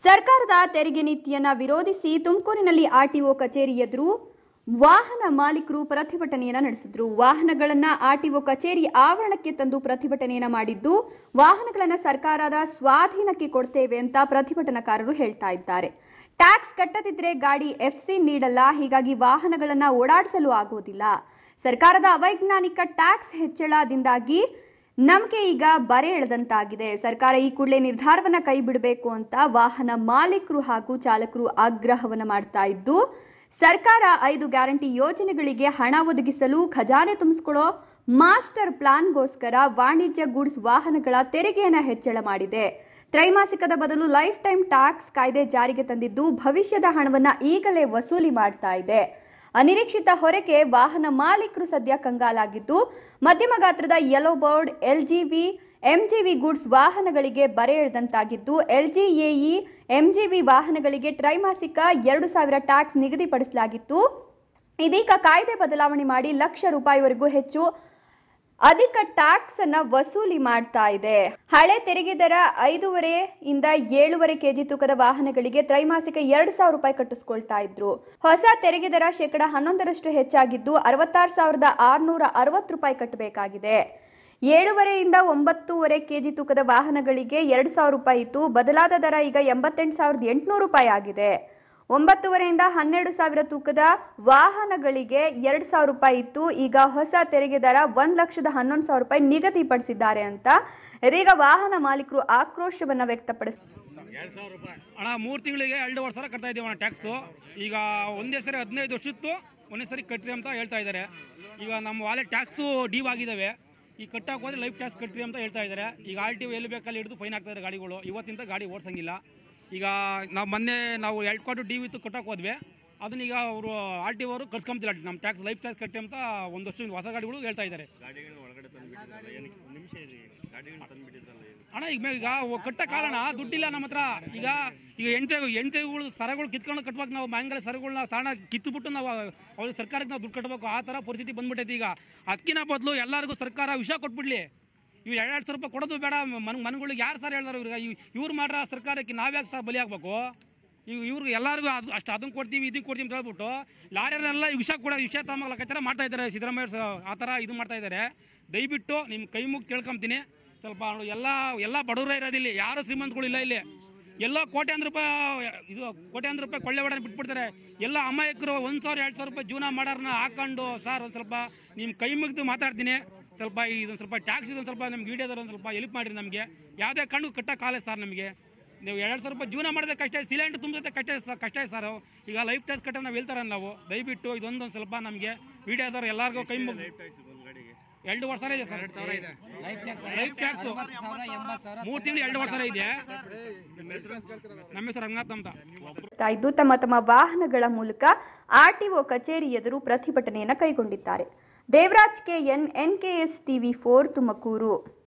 ಸರ್ಕಾರದ ತೆರಿಗೆ ನೀತಿಯನ್ನ ವಿರೋಧಿಸಿ ತುಮಕೂರಿನಲ್ಲಿ ಆರ್ಟಿಒ ಕಚೇರಿ ಎದುರು ವಾಹನ ಮಾಲೀಕರು ಪ್ರತಿಭಟನೆಯನ್ನ ನಡೆಸಿದ್ರು ವಾಹನಗಳನ್ನ ಆರ್ಟಿಒ ಕಚೇರಿ ಆವರಣಕ್ಕೆ ತಂದು ಪ್ರತಿಭಟನೆಯನ್ನ ಮಾಡಿದ್ದು ವಾಹನಗಳನ್ನ ಸರ್ಕಾರದ ಸ್ವಾಧೀನಕ್ಕೆ ಕೊಡ್ತೇವೆ ಅಂತ ಪ್ರತಿಭಟನಾಕಾರರು ಹೇಳ್ತಾ ಇದ್ದಾರೆ ಟ್ಯಾಕ್ಸ್ ಕಟ್ಟದಿದ್ರೆ ಗಾಡಿ ಎಫ್ಸಿ ನೀಡಲ್ಲ ಹೀಗಾಗಿ ವಾಹನಗಳನ್ನ ಓಡಾಡಿಸಲು ಆಗೋದಿಲ್ಲ ಸರ್ಕಾರದ ಅವೈಜ್ಞಾನಿಕ ಟ್ಯಾಕ್ಸ್ ಹೆಚ್ಚಳದಿಂದಾಗಿ ನಮಗೆ ಈಗ ಬರೆ ಎಳೆದಂತಾಗಿದೆ ಸರ್ಕಾರ ಈ ಕೂಡಲೇ ನಿರ್ಧಾರವನ್ನ ಕೈ ಬಿಡಬೇಕು ಅಂತ ವಾಹನ ಮಾಲೀಕರು ಹಾಗೂ ಚಾಲಕರು ಆಗ್ರಹವನ್ನ ಮಾಡ್ತಾ ಇದ್ದು ಸರ್ಕಾರ ಐದು ಗ್ಯಾರಂಟಿ ಯೋಜನೆಗಳಿಗೆ ಹಣ ಒದಗಿಸಲು ಖಜಾನೆ ತುಂಬಿಸ್ಕೊಳ್ಳೋ ಮಾಸ್ಟರ್ ಪ್ಲಾನ್ಗೋಸ್ಕರ ವಾಣಿಜ್ಯ ಗೂಡ್ಸ್ ವಾಹನಗಳ ತೆರಿಗೆಯನ್ನ ಹೆಚ್ಚಳ ಮಾಡಿದೆ ತ್ರೈಮಾಸಿಕದ ಬದಲು ಲೈಫ್ ಟೈಮ್ ಟ್ಯಾಕ್ಸ್ ಕಾಯ್ದೆ ಜಾರಿಗೆ ತಂದಿದ್ದು ಭವಿಷ್ಯದ ಹಣವನ್ನ ಈಗಲೇ ವಸೂಲಿ ಮಾಡ್ತಾ ಇದೆ ಅನಿರೀಕ್ಷಿತ ಹೊರಗೆ ವಾಹನ ಮಾಲೀಕರು ಸದ್ಯ ಕಂಗಾಲಾಗಿದ್ದು ಮಧ್ಯಮ ಗಾತ್ರದ yellow board LGV MGV goods ವಾಹನಗಳಿಗೆ ಬರೆ ಎಳೆದಂತಾಗಿದ್ದು ಎಲ್ಜಿಎಇ ಎಂಜಿವಿ ವಾಹನಗಳಿಗೆ ತ್ರೈಮಾಸಿಕ ಎರಡು ಸಾವಿರ ಟ್ಯಾಕ್ಸ್ ನಿಗದಿಪಡಿಸಲಾಗಿತ್ತು ಇದೀಗ ಕಾಯ್ದೆ ಬದಲಾವಣೆ ಮಾಡಿ ಲಕ್ಷ ರೂಪಾಯಿವರೆಗೂ ಹೆಚ್ಚು ಅಧಿಕ ಟ್ಯಾಕ್ಸ್ ಅನ್ನ ವಸೂಲಿ ಮಾಡ್ತಾ ಇದೆ ಹಳೆ ತೆರಿಗೆ ದರ ಐದೂವರೆ ಇಂದ ಏಳುವರೆ ಕೆಜಿ ತೂಕದ ವಾಹನಗಳಿಗೆ ತ್ರೈಮಾಸಿಕ ಎರಡು ಸಾವಿರ ರೂಪಾಯಿ ಕಟ್ಟಿಸ್ಕೊಳ್ತಾ ಇದ್ರು ಹೊಸ ತೆರಿಗೆ ದರ ಶೇಕಡ ಹನ್ನೊಂದರಷ್ಟು ಹೆಚ್ಚಾಗಿದ್ದು ಅರವತ್ತಾರು ಸಾವಿರದ ಆರುನೂರ ಅರವತ್ತು ರೂಪಾಯಿ ಕಟ್ಟಬೇಕಾಗಿದೆ ಏಳುವರೆಯಿಂದ ಒಂಬತ್ತೂವರೆ ಕೆಜಿ ತೂಕದ ವಾಹನಗಳಿಗೆ ಎರಡು ಸಾವಿರ ರೂಪಾಯಿ ಇತ್ತು ಬದಲಾದ ದರ ಈಗ ಎಂಬತ್ತೆಂಟು ಸಾವಿರದ ಎಂಟುನೂರು ರೂಪಾಯಿ ಆಗಿದೆ ಒಂಬತ್ತುವರೆಯಿಂದ ಹನ್ನೆರಡು ಸಾವಿರ ತೂಕದ ವಾಹನಗಳಿಗೆ ಎರಡು ಸಾವಿರ ರೂಪಾಯಿ ಇತ್ತು ಈಗ ಹೊಸ ತೆರಿಗೆ ದರ ಒಂದು ಲಕ್ಷದ ಹನ್ನೊಂದು ಸಾವಿರ ರೂಪಾಯಿ ನಿಗದಿಪಡಿಸಿದ್ದಾರೆ ಅಂತ ಇದೀಗ ವಾಹನ ಮಾಲೀಕರು ಆಕ್ರೋಶವನ್ನ ವ್ಯಕ್ತಪಡಿಸಿದ್ದಾರೆ ಅಣ್ಣ ಮೂರು ತಿಂಗಳಿಗೆ ಎರಡೂವರೆ ಸಾವಿರ ಕಟ್ತಾ ಇದ್ದೀವಿ ಅಣ್ಣ ಟ್ಯಾಕ್ಸು ಈಗ ಒಂದೇ ಸರಿ ಹದಿನೈದು ವರ್ಷದ್ದು ಒಂದೇ ಸರಿ ಕಟ್ರಿ ಅಂತ ಹೇಳ್ತಾ ಇದ್ದಾರೆ ಈಗ ನಮ್ಮ ವಾಲೆ ಟ್ಯಾಕ್ಸು ಡೀವ್ ಆಗಿದ್ದಾವೆ ಈ ಕಟ್ಟಕ್ಕೆ ಹೋದ್ರೆ ಲೈಫ್ ಟ್ಯಾಕ್ಸ್ ಕಟ್ರಿ ಅಂತ ಹೇಳ್ತಾ ಇದ್ದಾರೆ ಈಗ ಆರ್ ಟಿ ಎಲ್ಲಿ ಬೇಕಲ್ಲಿ ಹಿಡಿದು ಫೈನ್ ಆಗ್ತಾ ಗಾಡಿಗಳು ಇವತ್ತಿಂದ ಗಾಡಿ ಓಡಿಸಂಗಿಲ್ಲ ಈಗ ನಾವು ಮೊನ್ನೆ ನಾವು ಎರಡು ಕೋಟಿ ಡಿ ವಿತ್ತು ಕಟ್ಟಕ್ಕೆ ಹೋದ್ವಿ ಅದನ್ನ ಈಗ ಅವರು ಆರ್ ಟಿ ಅವರು ಕಳ್ಸ್ಕೊಂತಿಲ್ಲ ನಮ್ಮ ಟ್ಯಾಕ್ಸ್ ಲೈಫ್ ಟ್ಯಾಕ್ಸ್ ಕಟ್ಟಿ ಅಂತ ಒಂದು ವರ್ಷ ಹೊಸ ಗಾಡಿಗಳು ಹೇಳ್ತಾ ಇದ್ದಾರೆ ಗಾಡಿಗಳನ್ನ ಒಳಗಡೆ ತಂದ್ಬಿಟ್ಟಿದ್ರಲ್ಲ ಏನಕ್ಕೆ ಒಂದು ನಿಮಿಷ ಇರಿ ಗಾಡಿಗಳನ್ನ ತಂದ್ಬಿಟ್ಟಿದ್ರಲ್ಲ ಏನು ಅಣ್ಣ ಈಗ ಮೇ- ಈಗ ಒ- ಕಟ್ಟ ಕಾರಣ ದುಡ್ಡಿಲ್ಲ ನಮ್ಮ ಹತ್ರ ಈಗ ಈಗ ಎಂಟೆ ಎಂಟೆಗಳು ಸರಗಳು ಕಿತ್ಕೊಂಡು ಕಟ್ಬೇಕು ನಾವು ಮಹಂಗಲ ಸರಗಳನ್ನ ತಾಣ ಕಿತ್ತುಬಿಟ್ಟು ನಾವು ಅವ್ರಿಗೆ ಸರ್ಕಾರಕ್ಕೆ ನಾವು ದುಡ್ಡು ಕಟ್ಟಬೇಕು ಆ ಥರ ಪರಿಸ್ಥಿತಿ ಬಂದ್ಬಿಟ್ಟೈತಿ ಈಗ ಅದಕ್ಕಿಂತ ಬದಲು ಎಲ್ಲರಿಗೂ ಸರ್ಕಾರ ವಿಷ ಕೊಟ್ಬಿಡ್ಲಿ ಇವ್ರು ಎರಡು ಎರಡು ಸಾವಿರ ರೂಪಾಯಿ ಕೊಡೋದು ಬೇಡ ಮನ್ ಮನ್ಗಳಿಗೆ ಯಾರು ಸರ್ ಹೇಳ್ತಾರೆ ಇವ್ರಿಗೆ ಇವ್- ಇವ್ರು ಮಾಡ್ರ ಸರ್ಕಾರಕ್ಕೆ ನಾವ್ಯಾಕೆ ಸರ್ ಬಲಿ ಆಗ್ಬೇಕು ಈಗ ಇವ್ರಿಗೆ ಎಲ್ಲರಿಗೂ ಅದು ಅಷ್ಟು ಅದನ್ನು ಕೊಡ್ತೀವಿ ಇದಕ್ಕೆ ಕೊಡ್ತೀವಿ ಅಂತ ಹೇಳ್ಬಿಟ್ಟು ಲಾರಿಯರೆಲ್ಲ ಈ ವಿಷ ಕೂಡ ವಿಷ ತಮ್ಮಗ್ಲಕತ್ತಾರ ಮಾಡ್ತಾ ಇದ್ದಾರೆ ಸಿದ್ದರಾಮಯ್ಯ ಸ- ಆ ಥರ ಇದು ಮಾಡ್ತಾ ಇದ್ದಾರೆ ದಯವಿಟ್ಟು ನಿಮ್ಮ ಕೈ ಮುಗಿ ಕೇಳ್ಕೊಂತೀನಿ ಸ್ವಲ್ಪ ಅವ್ರು ಎಲ್ಲ ಎಲ್ಲ ಬಡವರೇ ಇರೋದಿಲ್ಲ ಯಾರು ಶ್ರೀಮಂತಗಳು ಇಲ್ಲ ಇಲ್ಲಿ ಎಲ್ಲೋ ಕೋಟ್ಯಾಂತರ ರೂಪಾಯಿ ಇದು ಕೋಟ್ಯಾಂತರ ರೂಪಾಯಿ ಕೊಳ್ಳೆ ಹೊಡೆದು ಬಿಟ್ಬಿಡ್ತಾರೆ ಎಲ್ಲ ಅಮಾಯಕರು ಒಂದು ಸಾವಿರ ಎರಡು ಸಾವಿರ ರೂಪಾಯಿ ಜೀವನ ಮಾಡೋರನ್ನ ಹಾಕೊಂಡು ಸರ್ ಒಂದು ಸ್ವಲ್ಪ ನಿಮ್ಮ ಕೈ ಮುಗಿದು ಮಾತಾಡ್ತೀನಿ ಸ್ವಲ್ಪ ಇದೊಂದು ಸ್ವಲ್ಪ ಟ್ಯಾಕ್ಸ್ ಇದೊಂದು ಸ್ವಲ್ಪ ನಮ್ಗೆ ವಿಡಿಯೋದಲ್ಲಿ ಒಂದು ಸ್ವಲ್ಪ ಹೆಲ್ಪ್ ಮಾಡಿರಿ ನಮಗೆ ಯಾವುದೇ ಕಣ್ಣು ಕಟ್ಟಕ್ಕಾಗಲ್ಲ ಸರ್ ನಮಗೆ ನೀವು ಎರಡು ಸಾವಿರ ರೂಪಾಯಿ ಜೀವನ ಮಾಡೋದೇ ಕಷ್ಟ ಸಿಲಿಂಡರ್ ತುಂಬಿದ್ರೆ ಕಷ್ಟ ಸ- ಕಷ್ಟ ಇದೆ ಸರ್ ಈಗ ಲೈಫ್ ಟ್ಯಾಕ್ಸ್ ಕಟ್ಟ ನಾವು ಹೇಳ್ತಾರೆ ನಾವು ದಯವಿಟ್ಟು ಇದೊಂದೊಂದು ಸ್ವಲ್ಪ ನಮಗೆ ವಿಡಿಯೋದವ್ರು ಎಲ್ಲರಿಗೂ ಕೈ ಮುಗಿ ಲೈಫ್ ಟ್ಯಾಕ್ಸ್ ಒಂದು ಗಾಡಿಗೆ ಎರಡು ವರ್ಷ ಇದೆ ಸರ್ ಎರಡು ಸಾವಿರ ಇದೆ ಲೈಫ್ ಟ್ಯಾಕ್ಸ್ ಮೂರು ತಿಂಗಳು ಎರಡು ವರ್ಷ ಇದೆ ನಮ್ಮ ಹೆಸರು ರಂಗನಾಥ್ ಅಂತ ಮಾಡ್ತಾ ಇದ್ದು ತಮ್ಮ ತಮ್ಮ ವಾಹನಗಳ ಮೂಲಕ ಆರ್ಟಿಒ ಕಚೇರಿ ಎದುರು ಪ್ರತಿಭಟನೆಯನ್ನು ಕೈಗೊಂಡಿದ್ದಾರೆ Devaraj K N NKS TV four Tumakuru